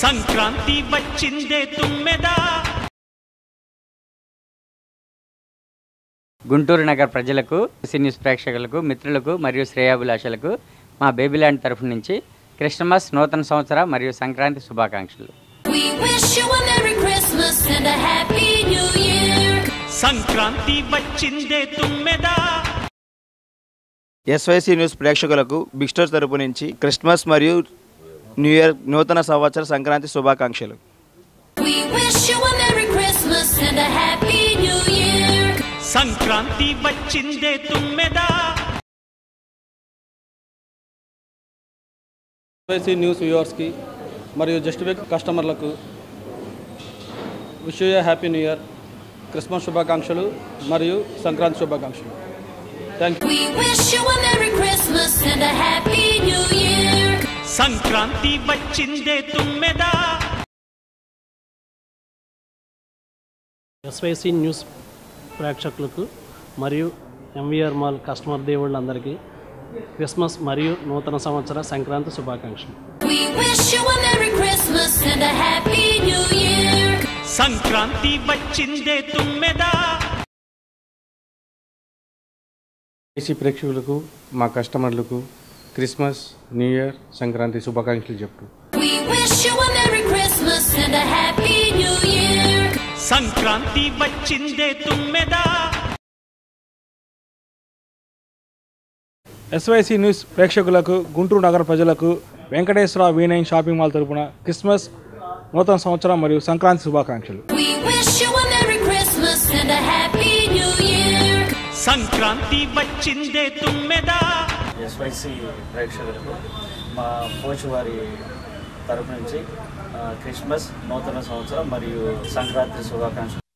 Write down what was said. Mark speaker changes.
Speaker 1: సంక్రాంతి వచ్చిందే తుమ్మెదా
Speaker 2: గుంటూరు నగర ప్రజలకు సి న్యూస్ ప్రేక్షకులకు మిత్రులకు మరియు శ్రేయాభిలాషులకు మా బేబీల్యాండ్ తరఫు నుంచి క్రిస్టమస్ నూతన సంవత్సర మరియు సంక్రాంతి శుభాకాంక్షలు
Speaker 3: We wish you a Merry Christmas and a Happy New Year.
Speaker 1: Sankranti వచ్చిందే తుమ్మెదా
Speaker 4: ఎస్వైసీ న్యూస్ ప్రేక్షకులకు బిగ్ స్టోర్ తరపు నుంచి క్రిస్మస్ మరియు న్యూ ఇయర్ నూతన సంవత్సర సంక్రాంతి శుభాకాంక్షలు
Speaker 3: We wish you a Merry Christmas and a Happy New Year.
Speaker 1: Sankranti వచ్చిందే తుమ్మెదా
Speaker 5: ఎస్వైసీ న్యూస్ వ్యూవర్స్కి మరియు జస్ట్ వీక్ కస్టమర్లకు wish you happy new year Christmas శుభాకాంక్షలు మరియు సంక్రాంతి శుభాకాంక్షలు thank you
Speaker 3: We wish you a Merry Christmas and a Happy New Year.
Speaker 1: Sankranti వచ్చిందే తుమ్మెదా
Speaker 6: ఎస్వైసి న్యూస్ ప్రేక్షకులకు మరియు ఎంవీఆర్ మాల్ కస్టమర్ దేవుళ్ళందరికీ క్రిస్మస్ మరియు నూతన సంవత్సర సంక్రాంతి శుభాకాంక్షలు
Speaker 3: We wish you a Merry Christmas and a Happy New Year.
Speaker 1: Sankranti వచ్చిందే తుమ్మెదా
Speaker 7: ఏసీ ప్రేక్షకులకు మా కస్టమర్లకు క్రిస్మస్ న్యూ ఇయర్ సంక్రాంతి శుభాకాంక్షలు చెప్తూ
Speaker 3: We wish you a Merry Christmas and a Happy New Year.
Speaker 1: Sankranti వచ్చిందే తుమ్మెదా
Speaker 8: ఎస్వైసి న్యూస్ ప్రేక్షకులకు గుంటూరు నగర ప్రజలకు వెంకటేశ్వర వీనైన్ షాపింగ్ మాల్ తరపున క్రిస్మస్ నూతన సంవత్సరం మరియు సంక్రాంతి శుభాకాంక్షలు
Speaker 3: We wish you a Merry Christmas and a Happy New Year.
Speaker 1: Sankranti వచ్చిందే తుమ్మెదా
Speaker 9: ఎస్వైసి ప్రేక్షకులకు మా కోచ్ వారి తరపు నుంచి ఆ, క్రిస్మస్ నూతన సంవత్సరం మరియు సంక్రాంతి శుభాకాంక్షలు